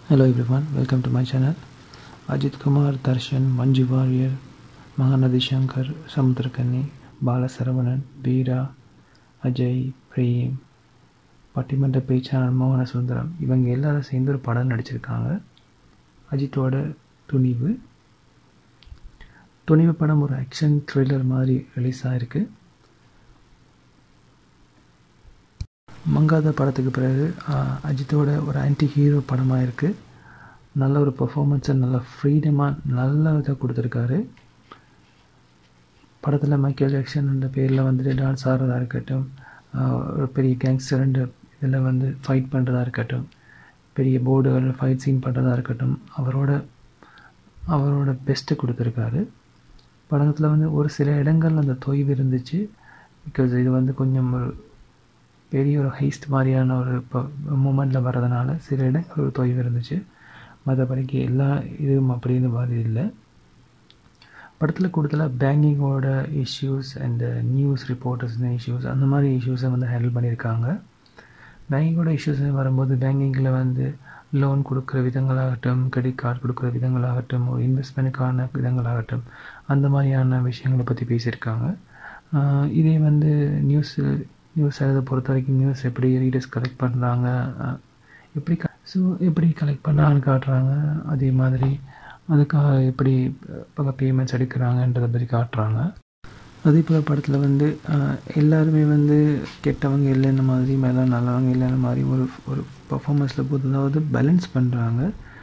Hello everyone, welcome to my channel. Ajit Kumar, Darshan, Manju Warrior, Mahanadi Shankar, Samudrakani, Bala Saravanan, Veera, Ajay Prem பட்டிமன்ற பேச்சாளர் மோகன சுந்தரம் இவங்க எல்லாரும் சேர்ந்து ஒரு படம் நடிச்சிருக்காங்க அஜித்தோட துணிவு துணிவு படம் ஒரு ஆக்ஷன் த்ரில்லர் மாதிரி ரிலீஸ் ஆகிருக்கு மங்காத படத்துக்கு பிறகு ஆஹ், அஜித்தோட ஒரு ஆன்டி ஹீரோ படமாக இருக்குது நல்ல ஒரு பெர்ஃபார்மன்ஸை நல்ல ஃப்ரீடமாக நல்ல இதாக கொடுத்துருக்காரு படத்தில் மைக்கேல் ஜாக்சன் பேரில் வந்துட்டு டான்ஸ் ஆடுறதா இருக்கட்டும் ஆஹ், ஒரு பெரிய கேங்ஸ்டர் இதில் வந்து ஃபைட் பண்ணுறதா இருக்கட்டும் பெரிய போர்டுகள் ஃபைட் சீன் பண்ணுறதா இருக்கட்டும் அவரோட அவரோட பெஸ்ட்டு கொடுத்துருக்காரு படத்தில் வந்து ஒரு சில இடங்கள் அந்த தொய்வு இருந்துச்சு பிகாஸ் இது வந்து கொஞ்சம் ஒரு பெரிய ஒரு ஹைஸ்ட் மாதிரியான ஒரு இப்போ மூமெண்ட்டில் வர்றதுனால சில இடங்கள் ஒரு தொய்வு இருந்துச்சு மற்றபடிக்கு எல்லா இதுவும் அப்படின்னு மாதிரி இல்லை படத்தில் கூடுதலாக பேங்கிங்கோட issues and news reporters issues அந்த மாதிரி இஷ்யூஸை வந்து ஹேண்டில் பண்ணியிருக்காங்க பேங்கிங்கோட இஷ்யூஸ் வரும்போது பேங்கிங்கில் வந்து லோன் கொடுக்குற விதங்களாகட்டும் கிரெடிட் கார்டு கொடுக்குற விதங்களாகட்டும் ஒரு இன்வெஸ்ட்மெண்ட்டுக்கான விதங்களாகட்டும் அந்த மாதிரியான விஷயங்களை பற்றி பேசியிருக்காங்க ஆஹ் இதே வந்து நியூஸ் நியூஸ் எழுத பொறுத்த வரைக்கும் நியூஸ் எப்படி ரீடர்ஸ் கலெக்ட் பண்ணுறாங்க எப்படி ஸோ எப்படி கலெக்ட் பண்ணான்னு காட்டுறாங்க அதே மாதிரி அதுக்காக எப்படி பல பேமெண்ட்ஸ் எடுக்கிறாங்கன்றதை பற்றி காட்டுறாங்க அதே போல் படத்தில் வந்து ஆஹ், எல்லாருமே வந்து கெட்டவங்க இல்லைன்ற மாதிரி மேலே நல்லவங்க இல்லைன்ற மாதிரி ஒரு ஒரு பர்ஃபார்மன்ஸில் பொறுத்ததாவது பேலன்ஸ் பண்ணுறாங்க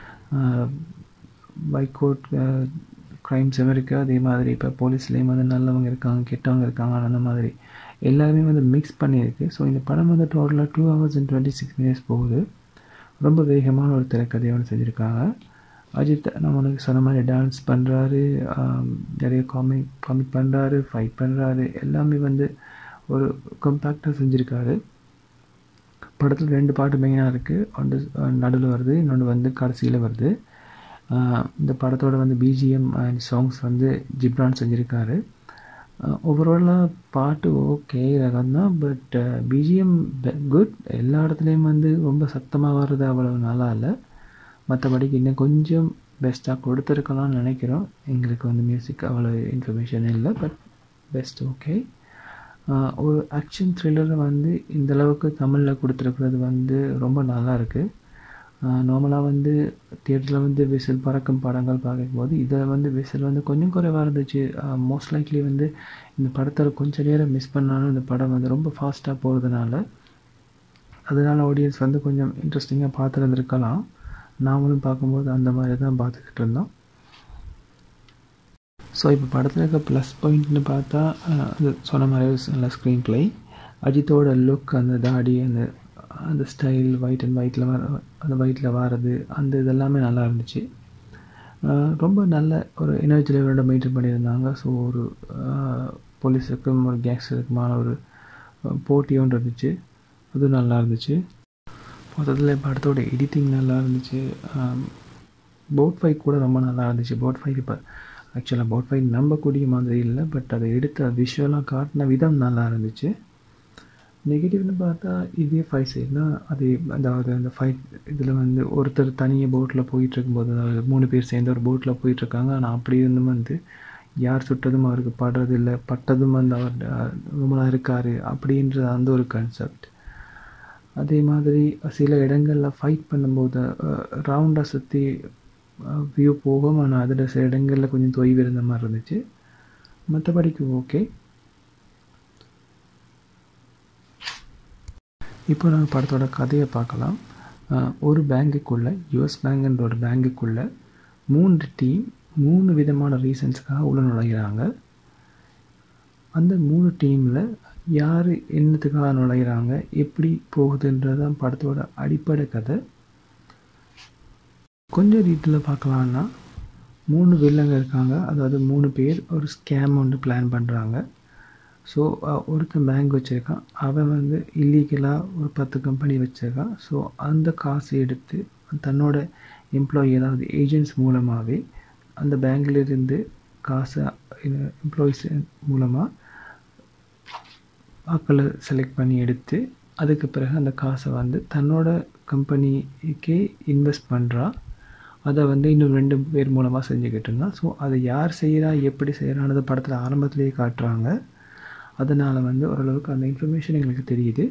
பைக்கோட் க்ரைம்ஸும் இருக்குது அதே மாதிரி இப்போ போலீஸ்லேயும் வந்து நல்லவங்க இருக்காங்க கெட்டவங்க இருக்காங்க அந்த மாதிரி எல்லாருமே வந்து மிக்ஸ் பண்ணியிருக்கு ஸோ இந்த படம் வந்து டோட்டலாக two hours and twenty six minutes போகுது ரொம்ப வேகமான ஒரு திரைக்கதையோடு செஞ்சுருக்காங்க அஜித் நம்ம உனக்கு சொன்ன மாதிரி டான்ஸ் பண்ணுறாரு நிறைய காமிக் காமிக் பண்ணுறாரு ஃபைட் பண்ணுறாரு எல்லாமே வந்து ஒரு கம்பேக்டாக செஞ்சுருக்காரு படத்தில் ரெண்டு பாட்டு மெயினாக இருக்குது ஒன்று நடுவில் வருது இன்னொன்று வந்து கடைசியில் வருது ஆஹ் இந்த படத்தோட வந்து பிஜிஎம் அண்ட் சாங்ஸ் வந்து ஜிப்ரான் செஞ்சுருக்காரு ஓவராலாக பாட்டு ஓகே ரகம் தான் பட் பிஜிஎம் குட் எல்லா இடத்துலையும் வந்து ரொம்ப சத்தமாக வர்றது அவ்வளோ நல்லா இல்லை மற்றபடிக்கு இன்னும் கொஞ்சம் பெஸ்ட்டாக கொடுத்துருக்கலாம்னு நினைக்கிறோம் எங்களுக்கு வந்து மியூசிக் அவ்வளோ இன்ஃபர்மேஷன் இல்லை பட் பெஸ்ட் ஓகே ஒரு ஆக்ஷன் த்ரில்லரை வந்து இந்த அளவுக்கு தமிழில் கொடுத்துருக்குறது வந்து ரொம்ப நல்லா இருக்குது நார்மலாக வந்து தியேட்டரில் வந்து விசில் பறக்கும் படங்கள் பார்க்கும்போது இதில் வந்து விசில் வந்து கொஞ்சம் குறைவாக இருந்துச்சு மோஸ்ட் லைக்லி வந்து இந்த படத்தில் கொஞ்சம் நேரம் மிஸ் பண்ணாலும் இந்த படம் வந்து ரொம்ப ஃபாஸ்ட்டாக போகிறதுனால அதனால் ஆடியன்ஸ் வந்து கொஞ்சம் இன்ட்ரெஸ்டிங்காக பார்த்துருந்துருக்கலாம் நாமளும் பார்க்கும்போது அந்த மாதிரி தான் பார்த்துக்கிட்டு இருந்தோம் ஸோ இப்போ படத்தில் இருக்க ப்ளஸ் பாயிண்ட்னு பார்த்தா அஹ், அது சொன்ன மாதிரி நல்ல ஸ்க்ரீன் ப்ளே அஜித்தோட லுக் அந்த தாடி அந்த அந்த ஸ்டைல் ஒயிட் அண்ட் ஒயிட்டில் வர அந்த ஒயிட்டில் வர்றது அந்த இதெல்லாமே நல்லா இருந்துச்சு அஹ், ரொம்ப நல்ல ஒரு எனர்ஜி லெவலோட மெயின்டைன் பண்ணியிருந்தாங்க ஸோ ஒரு போலீஸுக்கும் ஒரு கேங்ஸ்டருக்குமான ஒரு அஹ், போட்டி ஒன்று இருந்துச்சு அதுவும் நல்லா இருந்துச்சு மொத்தத்தில் படத்தோட எடிட்டிங் நல்லா இருந்துச்சு போட் ஃபைட் கூட ரொம்ப நல்லா இருந்துச்சு போட் ஃபைட் இப்போ ஆக்சுவலாக போட் ஃபைட் நம்பக்கூடிய மாதிரி இல்லை பட் அதை எடுத்த விஷுவலாக காட்டின விதம் நல்லா இருந்துச்சு நெகட்டிவ்னு பார்த்தா இதே ஃபைட் சைட்னா அது அதாவது அந்த ஃபைட் இதில் வந்து ஒருத்தர் தனியாக போட்டில் போயிட்டு இருக்கும்போது அதாவது மூணு பேர் சேர்ந்து ஒரு போட்டில் போயிட்டுருக்காங்க ஆனால் அப்படி இருந்தும் வந்து யார் சுட்டதும் அவருக்கு படுறது இல்லை பட்டதும் வந்து அவர் ரொம்ப இருக்கார் அப்படின்ற அந்த ஒரு கான்செப்ட் அதே மாதிரி சில இடங்களில் ஃபைட் பண்ணும்போது ரவுண்டாக சுற்றி வியூ போகும் ஆனால் அதில் சில இடங்களில் கொஞ்சம் தொய்வு இருந்த மாதிரி இருந்துச்சு மற்றபடிக்கு ஓகே இப்போ நம்ம படத்தோட கதையை பார்க்கலாம் அஹ் ஒரு பேங்குக்குள்ளே யுஎஸ் பேங்குன்ற ஒரு பேங்குக்குள்ளே மூன்று டீம் மூணு விதமான ரீசன்ஸ்க்காக உள்ள நுழைகிறாங்க அந்த மூணு டீமில் யார் என்னத்துக்காக நுழைகிறாங்க எப்படி போகுதுன்றது தான் படத்தோட அடிப்படை கதை கொஞ்சம் டீட்டெயிலாக பார்க்கலான்னா மூணு வில்லங்க இருக்காங்க அதாவது மூணு பேர் ஒரு ஸ்கேம் ஒன்று பிளான் பண்ணுறாங்க ஸோ ஒருத்தன் பேங்க் வச்சுருக்கான் அவன் வந்து இல்லீகலாக ஒரு பத்து கம்பெனி வச்சுருக்கான் ஸோ அந்த காசை எடுத்து தன்னோட எம்ப்ளாயி அதாவது ஏஜென்ட்ஸ் மூலமாகவே அந்த பேங்க்லேருந்து காசை எம்ப்ளாயிஸ் மூலமாக ஆக்களை செலக்ட் பண்ணி எடுத்து அதுக்கு பிறகு அந்த காசை வந்து தன்னோட கம்பெனிக்கே இன்வெஸ்ட் பண்ணுறா அதை வந்து இன்னும் ரெண்டு பேர் மூலமாக செஞ்சுக்கிட்டு இருந்தான் ஸோ அதை யார் செய்கிறா எப்படி செய்கிறானது படத்தில் ஆரம்பத்திலேயே காட்டுறாங்க அதனால் வந்து ஓரளவுக்கு அந்த இன்ஃபர்மேஷன் எங்களுக்கு தெரியுது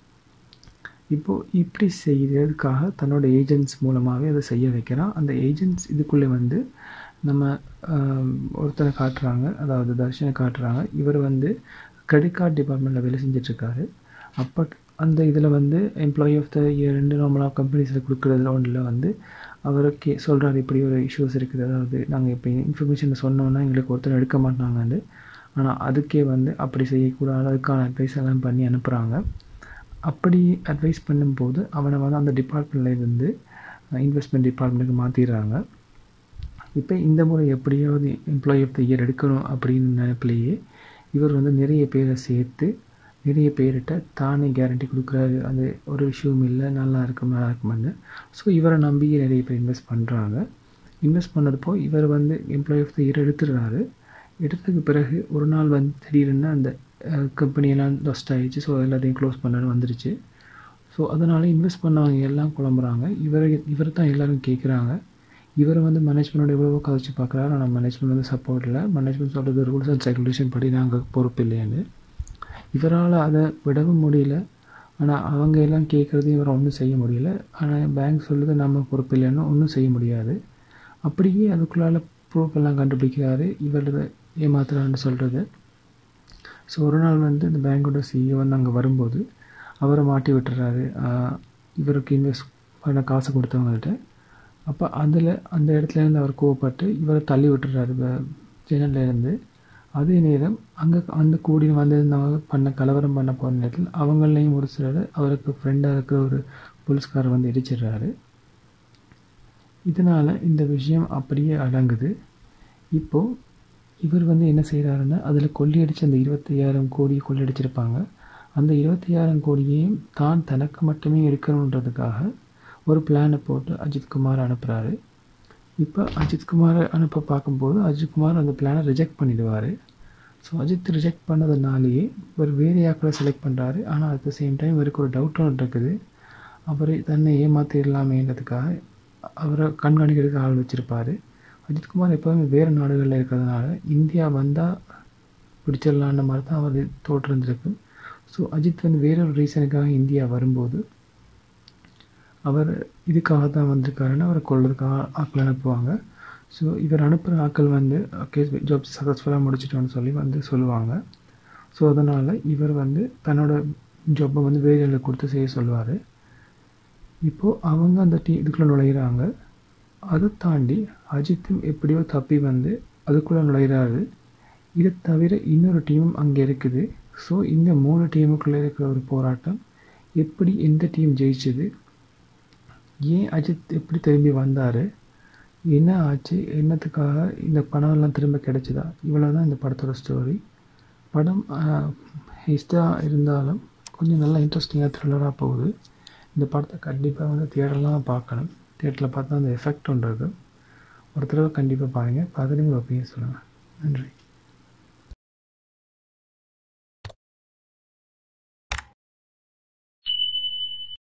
இப்போது இப்படி செய்கிறதுக்காக தன்னோட ஏஜென்ட்ஸ் மூலமாகவே அதை செய்ய வைக்கிறான் அந்த ஏஜென்ட்ஸ் இதுக்குள்ளே வந்து நம்ம ஒருத்தரை காட்டுறாங்க அதாவது தர்ஷனை காட்டுறாங்க இவர் வந்து கிரெடிட் கார்டு டிபார்ட்மெண்ட்டில் வேலை செஞ்சிட்ருக்காரு அப்போ அந்த இதில் வந்து எம்ப்ளாயி ஆஃப் த இயர் ரெண்டு நார்மலாக கம்பெனிஸில் கொடுக்குற லோனில் வந்து அவர் கே சொல்கிறாரு இப்படி ஒரு இஷ்யூஸ் இருக்குது அதாவது நாங்கள் இப்போ இன்ஃபர்மேஷன் சொன்னோன்னா எங்களுக்கு ஒருத்தர் எடுக்க மாட்டாங்கன்னு ஆனால் அதுக்கே வந்து அப்படி செய்யக்கூடாது அதுக்கான அட்வைஸ் எல்லாம் பண்ணி அனுப்புகிறாங்க அப்படி அட்வைஸ் பண்ணும்போது அவனை வந்து அந்த டிபார்ட்மெண்ட்லேருந்து இன்வெஸ்ட்மெண்ட் டிபார்ட்மெண்ட்டுக்கு மாற்றிடுறாங்க இப்போ இந்த முறை எப்படியாவது எம்ப்ளாயி ஆஃப் த இயர் எடுக்கணும் அப்படின்னு நினைப்பிலேயே இவர் வந்து நிறைய பேரை சேர்த்து நிறைய பேர்கிட்ட தானே கேரண்டி கொடுக்குறாரு அது ஒரு விஷயம் இல்லை நல்லா இருக்கும் நல்லா இருக்குமென்னு ஸோ இவரை நம்பி நிறைய பேர் இன்வெஸ்ட் பண்ணுறாங்க இன்வெஸ்ட் பண்ணதுப்போ இவர் வந்து எம்ப்ளாயி ஆஃப் த இயர் எடுத்துடுறாரு எடுத்ததுக்கு பிறகு ஒரு நாள் வந்து திடீர்னு அந்த கம்பெனியெல்லாம் லொஸ்ட் ஆகிடுச்சு ஸோ எல்லாத்தையும் க்ளோஸ் பண்ணு வந்துருச்சு ஸோ அதனால் இன்வெஸ்ட் பண்ணவங்க எல்லாம் குழம்புறாங்க இவர் இவர் தான் எல்லோரும் கேட்குறாங்க இவர் வந்து மேனேஜ்மெண்ட்டோட எவ்வளவோ கதைச்சு பார்க்குறாரு ஆனால் மேனேஜ்மெண்ட் வந்து சப்போர்ட் இல்லை மேனேஜ்மெண்ட் சொல்கிறது ரூல்ஸ் அண்ட் ரெகுலேஷன் படி நாங்கள் பொறுப்பு இல்லைன்னு இவரால் அதை விடவும் முடியல ஆனால் அவங்க எல்லாம் கேட்குறதையும் இவரை ஒன்றும் செய்ய முடியல ஆனால் பேங்க் சொல்லுது நம்ம பொறுப்பு இல்லைன்னு ஒன்றும் செய்ய முடியாது அப்படியே அதுக்குள்ளால் ப்ரூஃப் எல்லாம் கண்டுபிடிக்கிறாரு இவர் ஏமாத்துறான்னு சொல்கிறது ஸோ ஒரு நாள் வந்து இந்த பேங்கோட சிஇஓ வந்து அங்கே வரும்போது அவரை மாட்டி விட்டுறாரு இவருக்கு இன்வெஸ்ட் பண்ண காசு கொடுத்தவங்கள்ட்ட அப்போ அதில் அந்த இடத்துலேருந்து அவர் கோவப்பட்டு இவரை தள்ளி விட்டுறாரு ஜன்னல்லேருந்து அதே நேரம் அங்கே அந்த கூடி வந்திருந்தவங்க பண்ண கலவரம் பண்ண போகிற நேரத்தில் அவங்களையும் ஒரு சிலர் அவருக்கு ஃப்ரெண்டாக இருக்கிற ஒரு போலீஸ்காரர் வந்து இடிச்சிடுறாரு இதனால் இந்த விஷயம் அப்படியே அடங்குது இப்போது இவர் வந்து என்ன செய்கிறாருன்னா அதில் கொள்ளையடிச்சு அந்த இருபத்தையாயிரம் கோடியை கொள்ளையடிச்சிருப்பாங்க அந்த இருபத்தையாயிரம் கோடியையும் தான் தனக்கு மட்டுமே எடுக்கணுன்றதுக்காக ஒரு பிளானை போட்டு அஜித்குமார் அனுப்புகிறாரு இப்போ அஜித்குமாரை அனுப்ப பார்க்கும்போது அஜித்குமார் அந்த பிளானை ரிஜெக்ட் பண்ணிடுவார் ஸோ அஜித் ரிஜெக்ட் பண்ணதுனாலேயே இவர் வேறு யாக்களை செலக்ட் பண்ணுறாரு ஆனால் அட் த சேம் டைம் இவருக்கு ஒரு டவுட் ஒன்று இருக்குது அவரை தன்னை ஏமாற்றிடலாமேன்றதுக்காக அவரை கண்காணிக்கிறதுக்கு ஆள் வச்சுருப்பார் அஜித்குமார் எப்போதுமே வேறு நாடுகளில் இருக்கிறதுனால இந்தியா வந்தால் பிடிச்சிடலான்ற மாதிரி தான் அவர் தோற்றிருந்திருக்கு ஸோ அஜித் வந்து வேறொரு ரீசனுக்காக இந்தியா வரும்போது அவர் இதுக்காக தான் வந்திருக்காருன்னு அவரை கொள்றதுக்காக ஆட்கள் அனுப்புவாங்க ஸோ இவர் அனுப்புகிற ஆட்கள் வந்து கேஸ் ஜாப் சக்ஸஸ்ஃபுல்லாக முடிச்சிட்டோன்னு சொல்லி வந்து சொல்லுவாங்க ஸோ அதனால் இவர் வந்து தன்னோட ஜாப்பை வந்து வேறு கொடுத்து செய்ய சொல்லுவார் இப்போது அவங்க அந்த டீ இதுக்குள்ளே நுழையிறாங்க அதை தாண்டி அஜித்தும் எப்படியோ தப்பி வந்து அதுக்குள்ளே நுழையிறாரு இதை தவிர இன்னொரு டீமும் அங்கே இருக்குது ஸோ இந்த மூணு டீமுக்குள்ளே இருக்கிற ஒரு போராட்டம் எப்படி எந்த டீம் ஜெயிச்சது ஏன் அஜித் எப்படி திரும்பி வந்தார் என்ன ஆச்சு என்னத்துக்காக இந்த பணம்லாம் திரும்ப கிடைச்சிதா இவ்வளோ தான் இந்த படத்தோட ஸ்டோரி படம் ஹிஸ்டாக இருந்தாலும் கொஞ்சம் நல்லா இன்ட்ரெஸ்டிங்காக த்ரில்லராக போகுது இந்த படத்தை கண்டிப்பாக வந்து தியேட்டர்லாம் பார்க்கணும் தியேட்டரில் பார்த்தா அந்த எஃபெக்ட் ஒன்று இருக்குது ஒரு தடவை கண்டிப்பாக பாருங்கள் பார்த்துட்டு உங்கள் ஒப்பீனியன் சொல்லுங்கள் நன்றி